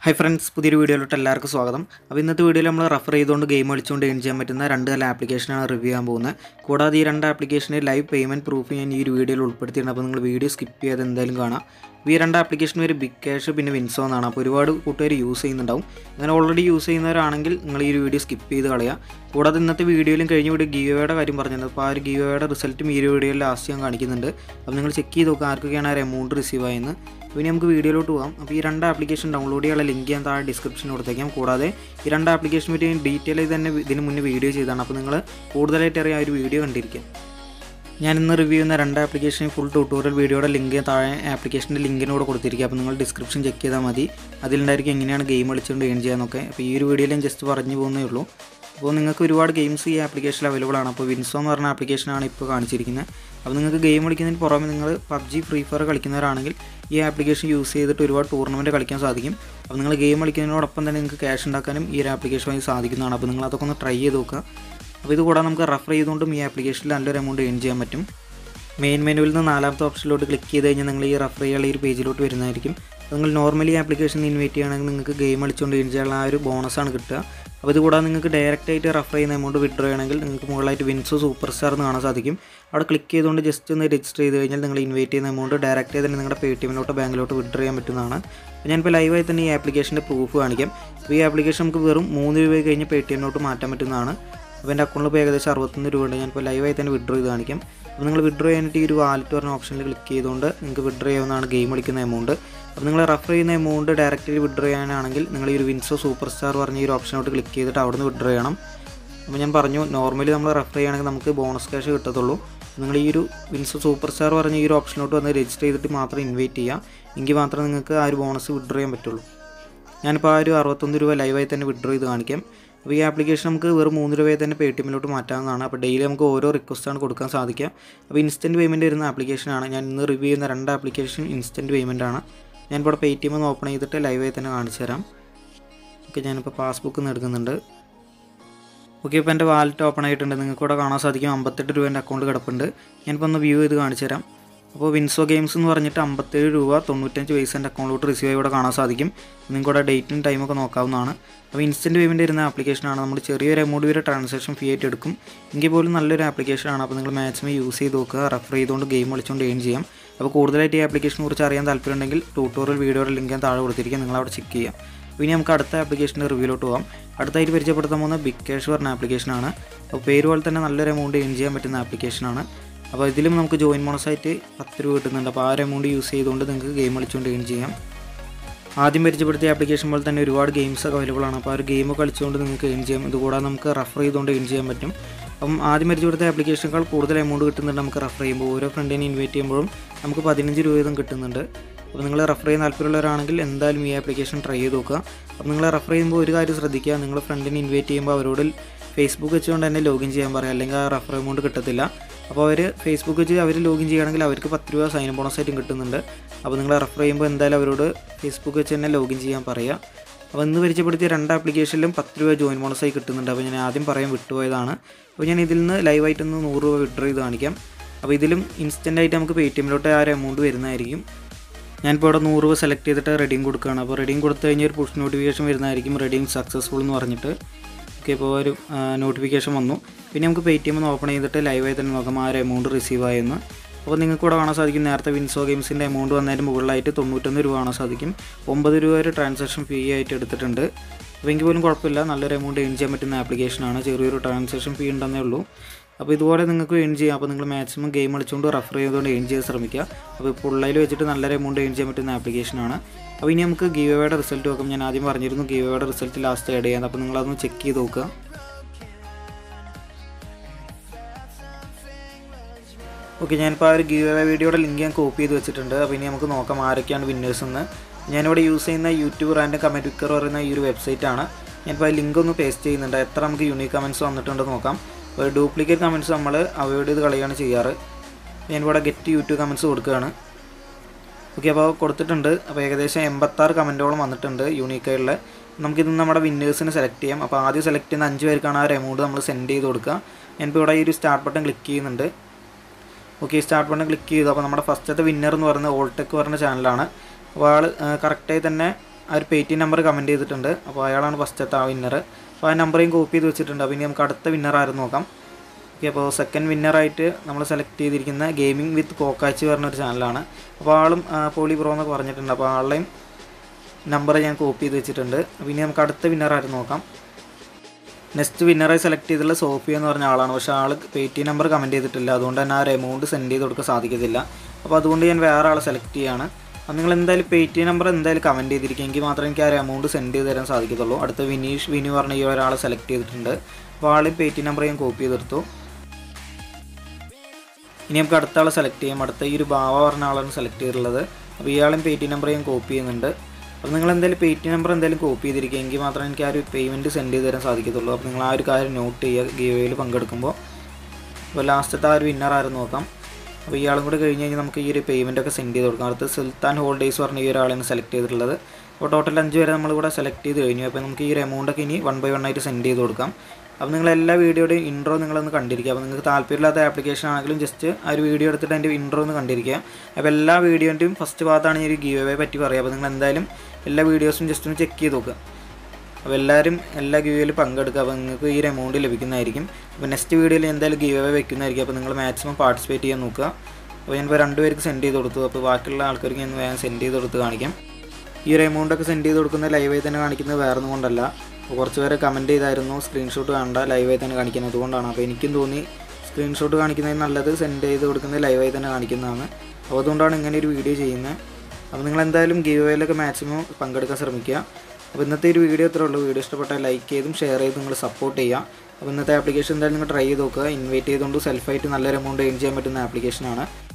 hi friends പുതിയൊരു വീഡിയോയിലോട്ട് എല്ലാവർക്കും സ്വാഗതം അപ്പോൾ ഇന്നത്തെ വീഡിയോയിൽ നമ്മൾ റെഫർ ചെയ്തുകൊണ്ട് ഗെയിം കളിച്ചുകൊണ്ട് ഏൺ ചെയ്യാൻ പറ്റുന്ന രണ്ട് നല്ല ആപ്ലിക്കേഷനാണ് റിവ്യൂ ചെയ്യാൻ പോകുന്നത് കൂടാതെ ഈ രണ്ട് ആപ്ലിക്കേഷനിൽ ലൈവ് പേയ്മെൻറ്റ് പ്രൂഫ് ഞാൻ ഈ ഒരു വീഡിയോയിൽ ഉൾപ്പെടുത്തിയിട്ടുണ്ട് അപ്പോൾ നിങ്ങൾ വീഡിയോ സ്കിപ്പ് ചെയ്യാതെ എന്തായാലും കാണാം അപ്പോൾ ഈ രണ്ട് ആപ്ലിക്കേഷൻ പേര് ബിഗ് ക്യാഷ് പിന്നെ വിൻസോ എന്നാണ് അപ്പോൾ ഒരുപാട് കൂട്ടുകാർ യൂസ് ചെയ്യുന്നുണ്ടാവും അങ്ങനെ ഓൾറെഡി യൂസ് ചെയ്യുന്നവരാണെങ്കിൽ നിങ്ങൾ ഈ ഒരു വീഡിയോ സ്കിപ്പ് ചെയ്ത് കളയുക കൂടാതെ ഇന്നത്തെ വീഡിയോയിലും കഴിഞ്ഞ വീഡിയോ ഗീവയുടെ കാര്യം പറഞ്ഞിട്ടുണ്ട് അപ്പോൾ ആ ഒരു ഗീവയുടെ റിസൾട്ടും ഈ ഒരു വീഡിയോയിൽ ലാസ്റ്റ് ഞാൻ കാണിക്കുന്നുണ്ട് അപ്പോൾ നിങ്ങൾ ചെക്ക് ചെയ്ത് നോക്കുക ആർക്കൊക്കെയാണ് ആ ഒരു എമൗണ്ട് റിസീവ് ആയെന്ന് ഇനി നമുക്ക് വീഡിയോയിലോട്ട് പോകാം അപ്പോൾ ഈ രണ്ട് ആപ്ലിക്കേഷൻ ഡൗൺലോഡ് ചെയ്യാനുള്ള ലിങ്ക് ഞാൻ താഴെ ഡിസ്ക്രിപ്ഷനിൽ കൊടുത്തേക്കാം കൂടാതെ ഈ രണ്ട് ആപ്ലിക്കേഷൻ പറ്റി ഡീറ്റെയിൽ ആയി തന്നെ ഇതിന് മുന്നേ വീഡിയോ ചെയ്തതാണ് അപ്പോൾ നിങ്ങൾ കൂടുതലായിട്ട് അറിയാൻ ആ ഒരു വീഡിയോ കണ്ടിരിക്കാം ഞാൻ ഇന്ന് റിവ്യൂ ചെയ്യുന്ന രണ്ട് ആപ്ലിക്കേഷൻ ഫുൾ ട്യൂട്ടോറിയൽ വീഡിയോയുടെ ലിങ്ക് താഴെ ആപ്ലിക്കേഷൻ്റെ ലിങ്കിനോട് കൊടുത്തിരിക്കുക അപ്പോൾ നിങ്ങൾ ഡിസ്ക്രിപ്ഷൻ ചെക്ക് ചെയ്താൽ മതി അതിലുണ്ടായിരിക്കും എങ്ങനെയാണ് ഗെയിം കളിച്ചുകൊണ്ട് ഏൺ ചെയ്യാന്നൊക്കെ അപ്പോൾ ഈ ഒരു വീഡിയോയിൽ ഞാൻ ജസ്റ്റ് പറഞ്ഞു പോകുന്നേ ഉള്ളൂ അപ്പോൾ നിങ്ങൾക്ക് ഒരുപാട് ഗെയിംസ് ഈ ആപ്ലിക്കേഷനിൽ അവൈലബിൾ ആണ് അപ്പോൾ വിൻസോ എന്ന് പറഞ്ഞ ആപ്ലിക്കേഷനാണ് ഇപ്പോൾ കാണിച്ചിരിക്കുന്നത് അപ്പോൾ നിങ്ങൾക്ക് ഗെയിം കളിക്കുന്നതിന് പുറമെ നിങ്ങൾ പബ്ജി ഫ്രീ ഫയർ കളിക്കുന്നവരാണെങ്കിൽ ഈ ആപ്ലിക്കേഷൻ യൂസ് ചെയ്തിട്ട് ഒരുപാട് ടൂർണമെൻറ്റ് കളിക്കാൻ സാധിക്കും അപ്പോൾ നിങ്ങൾ ഗെയിം കളിക്കുന്നതിനോടൊപ്പം തന്നെ നിങ്ങൾക്ക് ക്യാഷ് ഉണ്ടാക്കാനും ഈ ഒരു ആപ്ലിക്കേഷൻ വഴി സാധിക്കുന്നതാണ് അപ്പോൾ നിങ്ങൾ അതൊക്കെ ഒന്ന് ട്രൈ ചെയ്ത് നോക്കുക അപ്പോൾ ഇത് കൂടാതെ നമുക്ക് റെഫർ ചെയ്തുകൊണ്ടും ഈ ആപ്ലിക്കേഷനിൽ നല്ലൊരു എമൗണ്ട് ഏൺ ചെയ്യാൻ പറ്റും മെയിൻ മെനുവിൽ നിന്ന് നാലാമത്തെ ഓപ്ഷനിലോട്ട് ക്ലിക്ക് ചെയ്ത് കഴിഞ്ഞാൽ നിങ്ങൾ ഈ റെഫർ ചെയ്യാനുള്ള ഈ ഒരു പേജിലോട്ട് വരുന്നതായിരിക്കും അപ്പോൾ നിങ്ങൾ നോർമലി ആപ്ലിക്കേഷൻ ഇൻവൈറ്റ് ചെയ്യുകയാണെങ്കിൽ നിങ്ങൾക്ക് ഗെയിം കളിച്ചുകൊണ്ട് ഏൺ ചെയ്യാനുള്ള ആ ഒരു ബോണസാണ് കിട്ടുക അപ്പോൾ ഇത് കൂടാതെ നിങ്ങൾക്ക് ഡയറക്റ്റ് ആയിട്ട് റെഫർ ചെയ്യുന്ന എമൗണ്ട് വിഡ്രോ ചെയ്യണമെങ്കിൽ നിങ്ങൾക്ക് മുകളിലായിട്ട് വിൻസോ സൂപ്പർ സ്റ്റാർ എന്ന് കാണാൻ സാധിക്കും അവിടെ ക്ലിക്ക് ചെയ്തുകൊണ്ട് ജസ്റ്റ് ഒന്ന് രജിസ്റ്റർ ചെയ്ത് കഴിഞ്ഞാൽ നിങ്ങൾ ഇൻവൈറ്റ് ചെയ്യുന്ന എമൗണ്ട് ഡയറക്റ്റ് തന്നെ നിങ്ങളുടെ പേ ടി എമ്മിലോട്ട് ബാങ്കിലോട്ട് വിഡ്രോ ചെയ്യാൻ പറ്റുന്നതാണ് അപ്പോൾ ഞാനിപ്പോൾ ലൈവായി തന്നെ ഈ ആപ്ലിക്കേഷൻ്റെ പ്രൂഫ് കാണിക്കാം അപ്പോൾ ഈ ആപ്ലിക്കേഷൻ നമുക്ക് വെറും മൂന്ന് രൂപ കഴിഞ്ഞ് പേ ടി എമ്മിലോട്ട് മാറ്റാൻ പറ്റുന്നതാണ് അപ്പോൾ എൻ്റെ അക്കൗണ്ടിൽ ഇപ്പോൾ ഏകദേശം അറുപത്തൊന്ന് രൂപ ഉണ്ട് ഞാനിപ്പോൾ ലൈവായി തന്നെ വിഡ്രോ ചെയ്ത് കാണിക്കാം അപ്പോൾ നിങ്ങൾ വിഡ്രോ ചെയ്യാനായിട്ട് ഈ ഒരു വാലറ്റ് പറഞ്ഞ ഓപ്ഷനിൽ ക്ലിക്ക് ചെയ്തുകൊണ്ട് നിങ്ങൾക്ക് വിഡ്രോ ചെയ്യാവുന്നതാണ് ഗെയിം കളിക്കുന്ന എമൗണ്ട് അപ്പോൾ നിങ്ങൾ റെഫർ ചെയ്യുന്ന എമൗണ്ട് ഡയറക്റ്റ്ലി വിഡ്രോ ചെയ്യാനാണെങ്കിൽ നിങ്ങൾ ഈ ഒരു വിൻസോ സൂപ്പർ സ്റ്റാർ പറഞ്ഞ ഈ ഒരു ഓപ്ഷനോട്ട് ക്ലിക്ക് ചെയ്തിട്ട് അവിടെ നിന്ന് വിഡ്രോ ചെയ്യണം അപ്പോൾ ഞാൻ പറഞ്ഞു നോർമലി നമ്മൾ റെഫർ ചെയ്യുകയാണെങ്കിൽ നമുക്ക് ബോണസ് ക്യാഷ് കിട്ടത്തുള്ളൂ നിങ്ങൾ ഈ ഒരു വിൻസോ സൂപ്പർ സ്റ്റാർ പറഞ്ഞ ഈ ഒരു ഓപ്ഷനോട്ട് വന്ന് രജിസ്റ്റർ ചെയ്തിട്ട് മാത്രം ഇൻവൈറ്റ് ചെയ്യുക എങ്കിൽ മാത്രമേ നിങ്ങൾക്ക് ആ ഒരു ബോണസ് വിഡ്രോ ചെയ്യാൻ പറ്റുള്ളൂ ഞാനിപ്പോൾ ആ ഒരു അറുപത്തൊന്ന് രൂപ ലൈവായി തന്നെ വിഡ്രോ ചെയ്ത് കാണിക്കാം അപ്പോൾ ഈ ആപ്ലിക്കേഷൻ നമുക്ക് വെറും മൂന്ന് രൂപയെ തന്നെ പേ ടി എമ്മിലോട്ട് മാറ്റാവുന്നതാണ് അപ്പോൾ ഡെയിലി നമുക്ക് ഓരോ റിക്വസ്റ്റാണ് കൊടുക്കാൻ സാധിക്കുക അപ്പോൾ ഇൻസ്റ്റൻറ്റ് പേയ്മെൻറ്റ് വരുന്ന ആപ്ലിക്കേഷനാണ് ഞാൻ ഇന്ന് റിവ്യൂ ചെയ്യുന്ന രണ്ട് ആപ്ലിക്കേഷൻ ഇൻസ്റ്റൻറ്റ് പേയ്മെൻ്റ് ആണ് ഞാനിപ്പോൾ പേ ടി എം ഒന്ന് ഓപ്പൺ ചെയ്തിട്ട് ലൈവായി തന്നെ കാണിച്ചു തരാം ഓക്കെ ഞാനിപ്പോൾ പാസ്ബുക്ക് നിന്ന് എടുക്കുന്നുണ്ട് ഓക്കെ ഇപ്പോൾ എൻ്റെ വാലറ്റ് ഓപ്പൺ ആയിട്ടുണ്ട് നിങ്ങൾക്ക് ഇവിടെ കാണാൻ സാധിക്കും അമ്പത്തെട്ട് രൂപ എൻ്റെ അക്കൗണ്ട് കിടപ്പുണ്ട് ഞാനിപ്പോൾ ഒന്ന് വ്യൂ ചെയ്ത് കാണിച്ചു തരാം അപ്പോൾ വിൻസോ ഗെയിംസ് എന്ന് പറഞ്ഞിട്ട് അമ്പത്തേഴ് രൂപ തൊണ്ണൂറ്റഞ്ച് പൈസ എൻ്റെ അക്കൗണ്ടിലോട്ട് റിസീവ് ആയി ഇവിടെ കാണാൻ സാധിക്കും നിങ്ങൾക്ക് ഇവിടെ ഡേറ്റും ടൈമൊക്കെ നോക്കാവുന്നതാണ് അപ്പോൾ ഇൻസ്റ്റൻറ്റ് പേയ്മെൻറ്റ് വരുന്ന ആപ്ലിക്കേഷനാണ് നമ്മൾ ചെറിയൊരു എമൗണ്ട് വരെ ട്രാൻസാക്ഷൻ ഫീ ആയിട്ട് എടുക്കും എങ്കിൽ പോലും നല്ലൊരു ആപ്ലിക്കേഷനാണ് അപ്പോൾ നിങ്ങൾ മാക്സിമം യൂസ് ചെയ്ത് നോക്കുക റെഫർ ചെയ്തുകൊണ്ട് ഗെയിം കളിച്ചുകൊണ്ട് ഏൺ ചെയ്യാം അപ്പോൾ കൂടുതലായിട്ട് ഈ ആപ്ലിക്കേഷനെ കുറിച്ച് അറിയാൻ താല്പര്യമുണ്ടെങ്കിൽ ട്യൂട്ടോറിയൽ വീഡിയോയുടെ ലിങ്ക് ഞാൻ താഴെ കൊടുത്തിരിക്കുക നിങ്ങൾ അവിടെ ചെക്ക് ചെയ്യാം അപ്പോൾ ഇനി നമുക്ക് അടുത്ത ആപ്ലിക്കേഷൻ്റെ റിവ്യൂലോട്ട് പോകാം അടുത്തായിട്ട് പരിചയപ്പെടുത്താൻ പോകുന്ന ബിഗ് ക്യാഷ് പറഞ്ഞ ആപ്ലിക്കേഷനാണ് അപ്പോൾ പേര് പോലെ തന്നെ നല്ലൊരു എമൗണ്ട് ഏൺ ചെയ്യാൻ പറ്റുന്ന ആപ്ലിക്കേഷനാണ് അപ്പോൾ ഇതിലും നമുക്ക് ജോയിൻ ബോണസായിട്ട് പത്ത് രൂപ കിട്ടുന്നുണ്ട് അപ്പോൾ ആ ഒരു എമൗണ്ട് യൂസ് ചെയ്തുകൊണ്ട് നിങ്ങൾക്ക് ഗെയിം കളിച്ചുകൊണ്ട് ഏൺ ചെയ്യാം ആദ്യം പരിചയപ്പെടുത്തിയ ആപ്ലിക്കേഷൻ പോലെ തന്നെ ഒരുപാട് ഗെയിംസ് ഒക്കെ അവൈലബിൾ ആണ് അപ്പോൾ ആ ഒരു ഗെയിം കളിച്ചുകൊണ്ട് നിങ്ങൾക്ക് ഏൺ ചെയ്യാം ഇതുകൂടാതെ നമുക്ക് റെഫർ ചെയ്തുകൊണ്ട് ഏൺ ചെയ്യാൻ പറ്റും അപ്പം ആദ്യം പരിചയപ്പെടുത്തിയ ആപ്ലിക്കേഷനേക്കാൾ കൂടുതൽ എമൗണ്ട് കിട്ടുന്നുണ്ട് നമുക്ക് റെഫർ ചെയ്യുമ്പോൾ ഓരോ ഫ്രണ്ടിനെ ഇൻവൈറ്റ് ചെയ്യുമ്പോഴും നമുക്ക് പതിനഞ്ച് രൂപ വീതം കിട്ടുന്നുണ്ട് അപ്പോൾ നിങ്ങൾ റെഫർ ചെയ്യാൻ താല്പര്യമുള്ളവരാണെങ്കിൽ എന്തായാലും ഈ ആപ്ലിക്കേഷൻ ട്രൈ ചെയ്ത് നോക്കുക അപ്പോൾ നിങ്ങൾ റെഫർ ചെയ്യുമ്പോൾ ഒരു കാര്യം ശ്രദ്ധിക്കുക നിങ്ങൾ ഫ്രണ്ടിനെ ഇൻവൈറ്റ് ചെയ്യുമ്പോൾ അവരോട് ഫേസ്ബുക്ക് വെച്ചുകൊണ്ട് തന്നെ ലോഗിൻ ചെയ്യാൻ പറയുക അല്ലെങ്കിൽ ആ റെഫർ എമൗണ്ട് കിട്ടത്തില്ല അപ്പോൾ അവർ ഫേസ്ബുക്ക് വെച്ച് അവർ ലോഗിൻ ചെയ്യുകയാണെങ്കിൽ അവർക്ക് പത്ത് രൂപ സൈൻ ബോണസ് ആയിട്ടും കിട്ടുന്നുണ്ട് അപ്പോൾ നിങ്ങൾ റെഫർ ചെയ്യുമ്പോൾ എന്തായാലും അവരോട് ഫേസ്ബുക്ക് വെച്ച് തന്നെ ലോഗിൻ ചെയ്യാൻ പറയുക അപ്പോൾ ഇന്ന് പരിചയപ്പെടുത്തിയ രണ്ട് ആപ്ലിക്കേഷനിലും പത്ത് രൂപ ജോയിൻ ബോണസായി കിട്ടുന്നുണ്ട് അപ്പോൾ ഞാൻ ആദ്യം പറയാൻ വിട്ടുപോയതാണ് അപ്പോൾ ഞാൻ ഇതിൽ നിന്ന് ലൈവായിട്ടൊന്ന് നൂറ് രൂപ വിഡ്രോ ചെയ്ത് കാണിക്കാം അപ്പോൾ ഇതിലും ഇൻസ്റ്റൻ്റ് ആയിട്ട് നമുക്ക് പേ ടി എമ്മിലോട്ട് ആ ഒരു എമൗണ്ട് വരുന്നതായിരിക്കും ഞാനിപ്പോൾ ഇവിടെ നൂറ് രൂപ സെലക്ട് ചെയ്തിട്ട് റെഡിയും കൊടുക്കുകയാണ് അപ്പോൾ റെഡിയും കൊടുത്തു കഴിഞ്ഞാൽ ഒരു പുഷ് നോട്ടിഫിക്കേഷൻ വരുന്നതായിരിക്കും റെഡിയും സക്സസ്ഫുൾ എന്ന് പറഞ്ഞിട്ട് ഓക്കെ ഇപ്പോൾ ഒരു നോട്ടിഫിക്കേഷൻ വന്നു പിന്നെ നമുക്ക് പേ ടി എം ഒന്ന് ഓപ്പൺ ചെയ്തിട്ട് ലൈവായി തന്നെ നോക്കാം ആ ഒരു എമൗണ്ട് റിസീവ് ആയെന്ന് അപ്പോൾ നിങ്ങൾക്ക് ഇവിടെ കാണാൻ സാധിക്കും നേരത്തെ വിൻസോ ഗെയിംസിൻ്റെ എമൗണ്ട് വന്നതിന് മുകളിലായിട്ട് തൊണ്ണൂറ്റൊന്ന് രൂപ കാണാൻ സാധിക്കും ഒമ്പത് രൂപ ഒരു ട്രാൻസാക്ഷൻ ഫീ ആയിട്ട് എടുത്തിട്ടുണ്ട് അപ്പോൾ എങ്കിൽ പോലും കുഴപ്പമില്ല നല്ലൊരു എമൗണ്ട് ഏൺ ചെയ്യാൻ പറ്റുന്ന ആപ്ലിക്കേഷനാണ് ചെറിയൊരു ട്രാൻസാക്ഷൻ ഫീ ഉണ്ടെന്നേ ഉള്ളൂ അപ്പോൾ ഇതുപോലെ നിങ്ങൾക്ക് ഏൺ ചെയ്യാം അപ്പോൾ നിങ്ങൾ മാക്സിമം ഗെയിം കളിച്ചുകൊണ്ട് റെഫർ ചെയ്തുകൊണ്ട് ഏൺ ചെയ്യാൻ ശ്രമിക്കുക അപ്പോൾ ഇപ്പോൾ ഉള്ളതിൽ വെച്ചിട്ട് നല്ലൊരു എമൗണ്ട് ഏൺ ചെയ്യാൻ പറ്റുന്ന ആപ്ലിക്കേഷനാണ് അപ്പോൾ ഇനി നമുക്ക് ഗീവയുടെ റിസൾട്ട് നോക്കാം ഞാൻ ആദ്യം പറഞ്ഞിരുന്നു ഗീവയുടെ റിസൾട്ട് ലാസ്റ്റ് ആഡ് ചെയ്യാൻ അപ്പോൾ നിങ്ങളതൊന്ന് ചെക്ക് ചെയ്ത് നോക്കുക ഓക്കെ ഞാനിപ്പോൾ ആ ഒരു ഗീവ് വീഡിയോയുടെ ലിങ്ക് ഞാൻ കോപ്പി ചെയ്ത് വെച്ചിട്ടുണ്ട് അപ്പോൾ ഇനി നമുക്ക് നോക്കാം ആരൊക്കെയാണ് വിന്നേഴ്സ് എന്ന് ഞാനിവിടെ യൂസ് ചെയ്യുന്ന യൂട്യൂബ് റാൻഡ് കമൻറ്റ് വിക്കർ പറയുന്ന ഈ ഒരു വെബ്സൈറ്റ് ആണ് ഞാനിപ്പോൾ ആ ലിങ്ക് ഒന്ന് പേസ്റ്റ് ചെയ്യുന്നുണ്ട് എത്ര നമുക്ക് യൂണീക്ക് കമൻറ്റ്സ് വന്നിട്ടുണ്ടെന്ന് നോക്കാം അപ്പോൾ ഡ്യൂപ്ലിക്കേറ്റ് കമൻറ്റ്സ് നമ്മൾ അവോയ്ഡ് ചെയ്ത് കളയാണ് ചെയ്യാറ് ഞാനിവിടെ ഗെറ്റ് യൂട്യൂബ് കമൻറ്റ്സ് കൊടുക്കുകയാണ് ഓക്കെ അപ്പോൾ കൊടുത്തിട്ടുണ്ട് അപ്പോൾ ഏകദേശം എൺപത്താറ് കമൻറ്റോളം വന്നിട്ടുണ്ട് യൂണീക്കായിട്ടുള്ള നമുക്കിത് നമ്മുടെ വിന്നേഴ്സിനെ സെലക്ട് ചെയ്യാം അപ്പോൾ ആദ്യം സെലക്ട് ചെയ്യുന്ന അഞ്ച് പേർക്കാണ് ആ ഒരു എമൗണ്ട് നമ്മൾ സെൻഡ് ചെയ്ത് കൊടുക്കുക ഞാനിപ്പോൾ ഇവിടെ ഈ ഒരു സ്റ്റാർട്ട് ബട്ടൺ ക്ലിക്ക് ചെയ്യുന്നുണ്ട് ഓക്കെ സ്റ്റാർട്ട് ബട്ടൺ ക്ലിക്ക് ചെയ്തു അപ്പോൾ നമ്മുടെ ഫസ്റ്റത്തെ വിന്നർ എന്ന് പറയുന്നത് ഓൾടെക് പറഞ്ഞ ചാനലാണ് അപ്പോൾ ആൾ കറക്റ്റായി തന്നെ ആ ഒരു പേറ്റി നമ്പർ കമൻറ്റ് ചെയ്തിട്ടുണ്ട് അപ്പോൾ അയാളാണ് ഫസ്റ്റത്തെ ആ വിന്നർ അപ്പോൾ ആ നമ്പറേയും കോപ്പി ചെയ്ത് വെച്ചിട്ടുണ്ട് അപ്പോൾ ഇനി നമുക്ക് അടുത്ത വിന്നർ ആയിരുന്നു നോക്കാം ഓക്കെ അപ്പോൾ സെക്കൻഡ് വിന്നറായിട്ട് നമ്മൾ സെലക്ട് ചെയ്തിരിക്കുന്ന ഗെയിമിംഗ് വിത്ത് കോക്കാച്ചി പറഞ്ഞൊരു ചാനലാണ് അപ്പോൾ ആളും പോളി പ്രോ എന്നൊക്കെ പറഞ്ഞിട്ടുണ്ട് അപ്പോൾ ആളുടെയും നമ്പർ ഞാൻ കോപ്പി ചെയ്ത് വെച്ചിട്ടുണ്ട് അപ്പോൾ ഇനി നമുക്ക് അടുത്ത വിന്നറായിട്ട് നോക്കാം നെക്സ്റ്റ് വിന്നറായി സെലക്ട് ചെയ്തിട്ടുള്ള സോഫിയ എന്ന് പറഞ്ഞ ആളാണ് പക്ഷേ ആൾ പേറ്റി നമ്പർ കമൻറ്റ് ചെയ്തിട്ടില്ല അതുകൊണ്ട് തന്നെ ആ ഒരു എമൗണ്ട് സെൻഡ് ചെയ്ത് കൊടുക്കാൻ സാധിക്കത്തില്ല അപ്പോൾ അതുകൊണ്ട് ഞാൻ വേറെ ആളെ സെലക്ട് ചെയ്യാണ് അപ്പോൾ നിങ്ങൾ എന്തായാലും പേറ്റി നമ്പർ എന്തായാലും കമൻറ്റ് ചെയ്തിരിക്കുമെങ്കിൽ മാത്രമേ എനിക്ക് ആ ഒരു എമൗണ്ട് സെൻഡ് ചെയ്ത് തരാൻ സാധിക്കത്തുള്ളൂ അടുത്ത വിനീഷ് വിനു പറഞ്ഞ ഈ ഒരാളെ സെലക്ട് ചെയ്തിട്ടുണ്ട് അപ്പോൾ ആളും പേറ്റി നമ്പർ ഞാൻ കോപ്പി ചെയ്തെടുത്തു ഇനി നമുക്ക് അടുത്ത ആളെ സെലക്ട് ചെയ്യാം അടുത്ത ഈ ഒരു ബാവ പറഞ്ഞ ആളാണ് സെലക്ട് ചെയ്തിട്ടുള്ളത് അപ്പോൾ ഇയാളും പേറ്റി നമ്പർ ഞാൻ കോപ്പി ചെയ്യുന്നുണ്ട് അപ്പോൾ നിങ്ങൾ എന്തായാലും പേറ്റി നമ്പർ എന്തായാലും കോപ്പി ചെയ്തിരിക്കുമെങ്കിൽ മാത്രമേ എനിക്ക് ആ ഒരു പേയ്മെൻറ്റ് സെൻഡ് ചെയ്ത് തരാൻ സാധിക്കത്തുള്ളൂ അപ്പോൾ നിങ്ങൾ ആ ഒരു കാര്യം നോട്ട് ചെയ്യുക ഗീവയിൽ പങ്കെടുക്കുമ്പോൾ അപ്പോൾ ലാസ്റ്റത്തെ ആ ഒരു വിന്നർ ആയിരുന്നു നോക്കാം അപ്പോൾ ഇയാളും കൂടെ കഴിഞ്ഞ് കഴിഞ്ഞാൽ നമുക്ക് ഈ ഒരു പേയ്മെൻ്റ് ഒക്കെ സെൻഡ് ചെയ്ത് കൊടുക്കാം അടുത്ത് സുൽത്താൻ ഹോൾഡേഴ്സ് പറഞ്ഞ ഈ ഒരാളാണ് സെലക്ട് ചെയ്തിട്ടുള്ളത് അപ്പോൾ ടോട്ടൽ അഞ്ച് പേരെ നമ്മളിവിടെ സെലക്ട് ചെയ്ത് കഴിഞ്ഞു അപ്പോൾ നമുക്ക് ഈ ഒരു എമൗണ്ട് ഒക്കെ ഇനി വൺ ബൈ വൺ ആയിട്ട് സെൻഡ് ചെയ്ത് കൊടുക്കാം അപ്പോൾ നിങ്ങൾ എല്ലാ വീഡിയോയുടെയും ഇൻട്രോ നിങ്ങളൊന്ന് കണ്ടിരിക്കുക അപ്പോൾ നിങ്ങൾക്ക് താല്പര്യമില്ലാത്ത ആപ്ലിക്കേഷൻ ആണെങ്കിലും ജസ്റ്റ് ആ ഒരു വീഡിയോ എടുത്തിട്ട് അതിൻ്റെ ഇൻട്രോ ഒന്ന് കണ്ടിരിക്കുക അപ്പോൾ എല്ലാ വീഡിയോൻ്റെയും ഫസ്റ്റ് ഭാഗത്താണ് ഈ ഒരു ഗീവ് അവേ പറ്റി പറയുക അപ്പോൾ നിങ്ങൾ എന്തായാലും എല്ലാ വീഡിയോസും ജസ്റ്റ് ഒന്ന് ചെക്ക് ചെയ്ത് നോക്കുക അപ്പോൾ എല്ലാവരും എല്ലാ ഗീവിലും പങ്കെടുക്കുക അപ്പോൾ നിങ്ങൾക്ക് ഈ ഒരു എമൗണ്ട് ലഭിക്കുന്നതായിരിക്കും അപ്പോൾ നെക്സ്റ്റ് വീഡിയോയിൽ എന്തായാലും ഗീവ് അവേ വെക്കുന്നതായിരിക്കും അപ്പോൾ നിങ്ങൾ മാക്സിമം പാർട്ടിസിപ്പേറ്റ് ചെയ്യാൻ നോക്കുക അപ്പോൾ ഞാനിപ്പോൾ രണ്ടുപേർക്ക് സെൻഡ് ചെയ്ത് കൊടുത്തു അപ്പോൾ ബാക്കിയുള്ള ആൾക്കാർക്ക് ഞാൻ വേഗം സെൻഡ് ചെയ്ത് കൊടുത്ത് കാണിക്കാം ഈ ഒരു എമൗണ്ട് ഒക്കെ സെൻഡ് ചെയ്ത് കൊടുക്കുന്നത് ലൈവായി തന്നെ കാണിക്കുന്നത് വേറെ ഒന്നും കൊണ്ടല്ല അപ്പോൾ കുറച്ച് പേരെ കമൻറ്റ് ചെയ്തായിരുന്നു സ്ക്രീൻഷോട്ട് കാണണ്ട ലൈവായി തന്നെ കാണിക്കുന്നത് അതുകൊണ്ടാണ് അപ്പോൾ എനിക്കും തോന്നി സ്ക്രീൻഷോട്ട് കാണിക്കുന്നതിന് നല്ലത് സെൻഡ് ചെയ്ത് കൊടുക്കുന്നത് ലൈവായി തന്നെ കാണിക്കുന്നതാണ് അപ്പോൾ അതുകൊണ്ടാണ് ഇങ്ങനെ ഒരു വീഡിയോ ചെയ്യുന്നത് അപ്പോൾ നിങ്ങൾ എന്തായാലും ഗീവ് വേയിലൊക്കെ മാക്സിമം പങ്കെടുക്കാൻ ശ്രമിക്കുക അപ്പോൾ ഇന്നത്തെ ഒരു വീഡിയോ ഇത്രേ ഉള്ളൂ വീഡിയോ ഇഷ്ടപ്പെട്ടാൽ ലൈക്ക് ചെയ്തും ഷെയർ ചെയ്തും നിങ്ങൾ സപ്പോർട്ട് ചെയ്യുക അപ്പോൾ ഇന്നത്തെ ആപ്ലിക്കേഷൻ എന്തായാലും നിങ്ങൾ ട്രൈ ചെയ്ത് നോക്കുക ഇൻവൈറ്റ് ചെയ്തുകൊണ്ട് സെൽഫായിട്ട് നല്ലൊരു എമൗണ്ട് ഏൺ ചെയ്യാൻ പറ്റുന്ന ആപ്ലിക്കേഷനാണ്